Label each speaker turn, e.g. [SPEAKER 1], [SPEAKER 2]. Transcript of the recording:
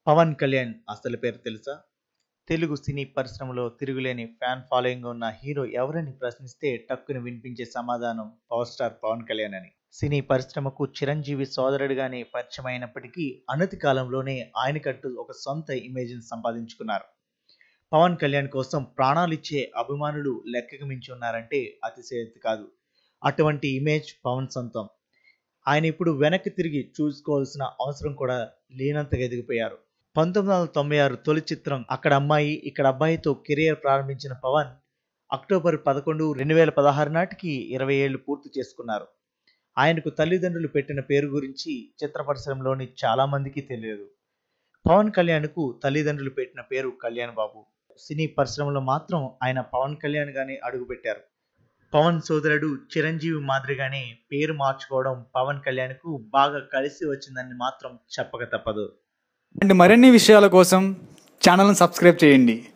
[SPEAKER 1] పవన్ కళ్యాణ్ అసలు పేరు తెలుసా తెలుగు సినీ పరిశ్రమలో తిరుగులేని ఫ్యాన్ ఫాలోయింగ్ ఉన్న హీరో ఎవరని ప్రశ్నిస్తే టక్కుని వినిపించే సమాధానం పవర్ స్టార్ పవన్ కళ్యాణ్ అని సినీ పరిశ్రమకు చిరంజీవి సోదరుడిగానే పరిచయం అయినప్పటికీ అనతి కాలంలోనే ఆయనకంటూ ఒక సొంత ఇమేజ్ని సంపాదించుకున్నారు పవన్ కళ్యాణ్ కోసం ప్రాణాలిచ్చే అభిమానులు లెక్కకు మించి ఉన్నారంటే అతిశయోక్తి కాదు అటువంటి ఇమేజ్ పవన్ సొంతం ఆయన ఇప్పుడు వెనక్కి తిరిగి చూసుకోవాల్సిన అవసరం కూడా లేనంతగా ఎదిగిపోయారు పంతొమ్మిది వందల తొంభై ఆరు తొలి చిత్రం అక్కడ అమ్మాయి ఇక్కడ అబ్బాయితో కెరియర్ ప్రారంభించిన పవన్ అక్టోబర్ పదకొండు రెండు వేల పదహారు నాటికి ఇరవై ఏళ్లు పూర్తి చేసుకున్నారు ఆయనకు తల్లిదండ్రులు పెట్టిన పేరు గురించి చిత్ర పరిశ్రమలోని చాలా మందికి తెలియదు పవన్ కళ్యాణ్కు తల్లిదండ్రులు పెట్టిన పేరు కళ్యాణ్ బాబు సినీ పరిశ్రమలో మాత్రం ఆయన పవన్ కళ్యాణ్ గానే అడుగుపెట్టారు పవన్ సోదరుడు చిరంజీవి మాదిరిగానే పేరు మార్చుకోవడం పవన్ కళ్యాణ్కు బాగా కలిసి వచ్చిందని మాత్రం చెప్పక తప్పదు
[SPEAKER 2] అండ్ మరిన్ని విషయాల కోసం ఛానల్ని సబ్స్క్రైబ్ చేయండి